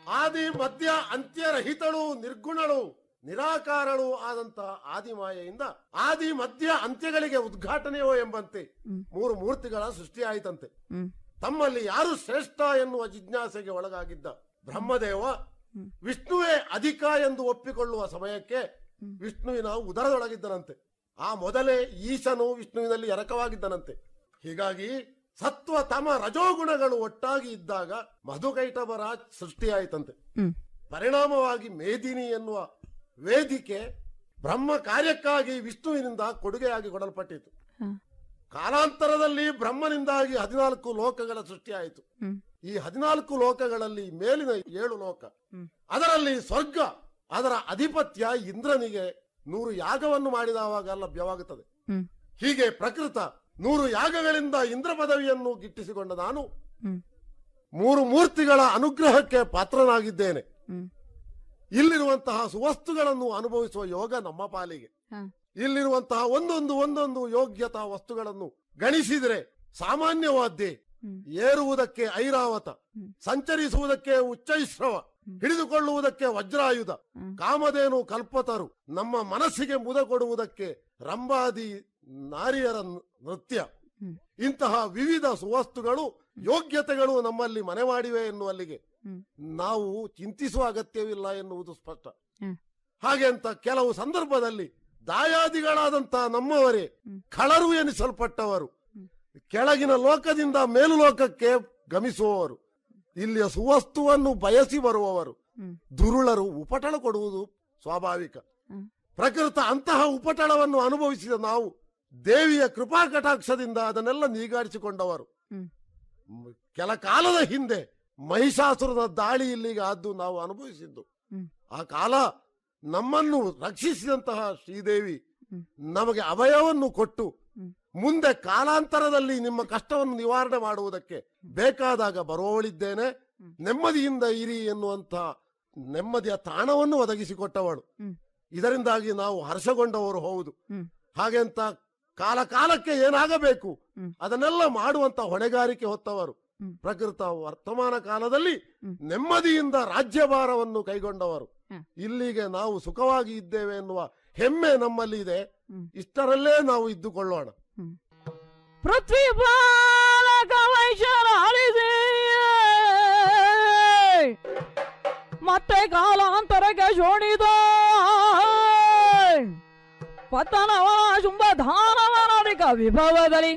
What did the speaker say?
ಆದಿ ಮಧ್ಯ ಅಂತ್ಯರಹಿತಳು ನಿರ್ಗುಣಳು ನಿರಾಕಾರಳು ಆದಂತ ಆದಿಮಾಯೆಯಿಂದ ಆದಿ ಮಧ್ಯ ಅಂತ್ಯಗಳಿಗೆ ಉದ್ಘಾಟನೆಯೋ ಎಂಬಂತೆ ಮೂರು ಮೂರ್ತಿಗಳ ಸೃಷ್ಟಿಯಾಯಿತಂತೆ ಹ್ಮ್ ತಮ್ಮಲ್ಲಿ ಯಾರು ಶ್ರೇಷ್ಠ ಎನ್ನುವ ಜಿಜ್ಞಾಸೆಗೆ ಒಳಗಾಗಿದ್ದ ಬ್ರಹ್ಮದೇವ ವಿಷ್ಣುವೇ ಅಧಿಕ ಎಂದು ಒಪ್ಪಿಕೊಳ್ಳುವ ಸಮಯಕ್ಕೆ ವಿಷ್ಣುವಿನ ಉದರದೊಳಗಿದ್ದನಂತೆ ಆ ಮೊದಲೇ ಈಶನು ವಿಷ್ಣುವಿನಲ್ಲಿ ಎರಕವಾಗಿದ್ದನಂತೆ ಹೀಗಾಗಿ ಸತ್ವ ತಮ ರಜೋಗುಣಗಳು ಒಟ್ಟಾಗಿ ಇದ್ದಾಗ ಮಧುಕೈಟಭರ ಸೃಷ್ಟಿಯಾಯಿತಂತೆ ಹ್ಮ್ ಪರಿಣಾಮವಾಗಿ ಮೇದಿನಿ ಎನ್ನುವ ವೇದಿಕೆ ಬ್ರಹ್ಮ ಕಾರ್ಯಕ್ಕಾಗಿ ವಿಷ್ಣುವಿನಿಂದ ಕೊಡುಗೆಯಾಗಿ ಕೊಡಲ್ಪಟ್ಟಿತು ಹ. ಕಾಲಾಂತರದಲ್ಲಿ ಬ್ರಹ್ಮನಿಂದಾಗಿ ಹದಿನಾಲ್ಕು ಲೋಕಗಳ ಸೃಷ್ಟಿಯಾಯಿತು ಹ್ಮ್ ಈ ಹದಿನಾಲ್ಕು ಲೋಕಗಳಲ್ಲಿ ಮೇಲಿನ ಏಳು ಲೋಕ ಹ್ಮ್. ಅದರಲ್ಲಿ ಸ್ವರ್ಗ ಅದರ ಅಧಿಪತ್ಯ ಇಂದ್ರನಿಗೆ ನೂರು ಯಾಗವನ್ನು ಮಾಡಿದವಾಗ ಲಭ್ಯವಾಗುತ್ತದೆ ಹ್ಮ್ ಹೀಗೆ ಪ್ರಕೃತ ನೂರು ಯಾಗಗಳಿಂದ ಇಂದ್ರ ಪದವಿಯನ್ನು ಗಿಟ್ಟಿಸಿಕೊಂಡ ನಾನು ಹ್ಮ್ ಮೂರು ಮೂರ್ತಿಗಳ ಅನುಗ್ರಹಕ್ಕೆ ಪಾತ್ರನಾಗಿದ್ದೇನೆ ಹ್ಮ್ ಇಲ್ಲಿರುವಂತಹ ಸುವಸ್ತುಗಳನ್ನು ಅನುಭವಿಸುವ ಯೋಗ ನಮ್ಮ ಪಾಲಿಗೆ ಹ. ಇಲ್ಲಿರುವಂತಹ ಒಂದೊಂದು ಒಂದೊಂದು ಯೋಗ್ಯತಾ ವಸ್ತುಗಳನ್ನು ಗಣಿಸಿದರೆ ಸಾಮಾನ್ಯವಾದ್ದೇ ಹ್ಮ್. ಏರುವುದಕ್ಕೆ ಐರಾವತ ಹ್ಮ್. ಸಂಚರಿಸುವುದಕ್ಕೆ ಉಚ್ಚೈಶ್ರವ ಹಿಡಿದುಕೊಳ್ಳುವುದಕ್ಕೆ ವಜ್ರಾಯುಧ ಹ್ಮ್. ಕಾಮಧೇನು ಕಲ್ಪತರು ನಮ್ಮ ಮನಸ್ಸಿಗೆ ಮುದ ಕೊಡುವುದಕ್ಕೆ ರಂಭಾದಿ ನಾರಿಯರ ನೃತ್ಯ ಹ್ಮ್. ಇಂತಹ ವಿವಿಧ ಸುವಸ್ತುಗಳು ಯೋಗ್ಯತೆಗಳು ನಮ್ಮಲ್ಲಿ ಮನೆ ಮಾಡಿವೆ ಎನ್ನುವಲ್ಲಿಗೆ ಹ್ಮ್. ನಾವು ಚಿಂತಿಸುವ ಅಗತ್ಯವಿಲ್ಲ ಎನ್ನುವುದು ಸ್ಪಷ್ಟ ಹ್ಮ್. ಹಾಗೆ ಅಂತ ಕೆಲವು ಸಂದರ್ಭದಲ್ಲಿ ದಾಯಾದಿಗಳಾದಂತಹ ನಮ್ಮವರೇ ಹ್ಮ್. ಖಳರು ಎನಿಸಲ್ಪಟ್ಟವರು ಹ್ಮ್. ಕೆಳಗಿನ ಲೋಕದಿಂದ ಮೇಲು ಲೋಕಕ್ಕೆ ಗಮಿಸುವವರು ಇಲ್ಲಿಯ ಸುವಸ್ತುವನ್ನು ಬಯಸಿ ಬರುವವರು ಹ್ಮ್ ದುರುಳರು ಉಪಟಳ ಕೊಡುವುದು ಸ್ವಾಭಾವಿಕ ಹ್ಮ್. ಪ್ರಕೃತ ಅಂತಹ ಉಪಟಳವನ್ನು ಅನುಭವಿಸಿದ ನಾವು ದೇವಿಯ ಕೃಪಾ ಕಟಾಕ್ಷದಿಂದ ಅದನ್ನೆಲ್ಲ ನೀಗಾಡಿಸಿಕೊಂಡವರು ಹ್ಮ್. ಮ್, ಕೆಲ ಕಾಲದ ಹಿಂದೆ ಮಹಿಷಾಸುರನ ದಾಳಿ ಇಲ್ಲಿಗೆ ಆದ್ದು ನಾವು ಅನುಭವಿಸಿದ್ದು ಹ್ಮ್. ಆ ಕಾಲ ನಮ್ಮನ್ನು ರಕ್ಷಿಸಿದಂತಹ ಶ್ರೀದೇವಿ ಹ್ಮ್. ನಮಗೆ ಅಭಯವನ್ನು ಕೊಟ್ಟು ಹ್ಮ್. ಮುಂದೆ ಕಾಲಾಂತರದಲ್ಲಿ ನಿಮ್ಮ ಕಷ್ಟವನ್ನು ನಿವಾರಣೆ ಮಾಡುವುದಕ್ಕೆ ಬೇಕಾದಾಗ ಬರುವವಳಿದ್ದೇನೆ ಹ್ಮ್. ನೆಮ್ಮದಿಯಿಂದ ಇರಿ ಎನ್ನುವಂತ ನೆಮ್ಮದಿಯ ತಾಣವನ್ನು ಒದಗಿಸಿಕೊಟ್ಟವಳು ಹ್ಮ್. ಇದರಿಂದಾಗಿ ನಾವು ಹರ್ಷಗೊಂಡವರು ಹೌದು ಹ್ಮ್. ಹಾಗೆ ಅಂತ ಕಾಲ ಕಾಲಕ್ಕೆ ಏನಾಗಬೇಕು ಹ್ಮ್. ಅದನ್ನೆಲ್ಲ ಮಾಡುವಂತ ಹೊಣೆಗಾರಿಕೆ ಹೊತ್ತವರು ಹ್ಮ್. ಪ್ರಕೃತ ವರ್ತಮಾನ ಕಾಲದಲ್ಲಿ ಹ್ಮ್. ನೆಮ್ಮದಿಯಿಂದ ರಾಜ್ಯಭಾರವನ್ನು ಕೈಗೊಂಡವರು ಹ್ಮ್. ಇಲ್ಲಿಗೆ ನಾವು ಸುಖವಾಗಿ ಇದ್ದೇವೆ ಎನ್ನುವ ಹೆಮ್ಮೆ ನಮ್ಮಲ್ಲಿ ಇದೆ ಹ್ಮ್. ಇಷ್ಟರಲ್ಲೇ ನಾವು ಇದ್ದುಕೊಳ್ಳೋಣ ಪೃಥ್ವಿ ಬಾಲಕ ವೈಶಾಲಿಸಿ ಮತ್ತೆ ಕಾಲಾಂತರಕ್ಕೆ ಶೋಣಿದ ಪತನವನ ಶುಂಭ ಧಾನವನದಿಕ ವಿಭವದಲ್ಲಿ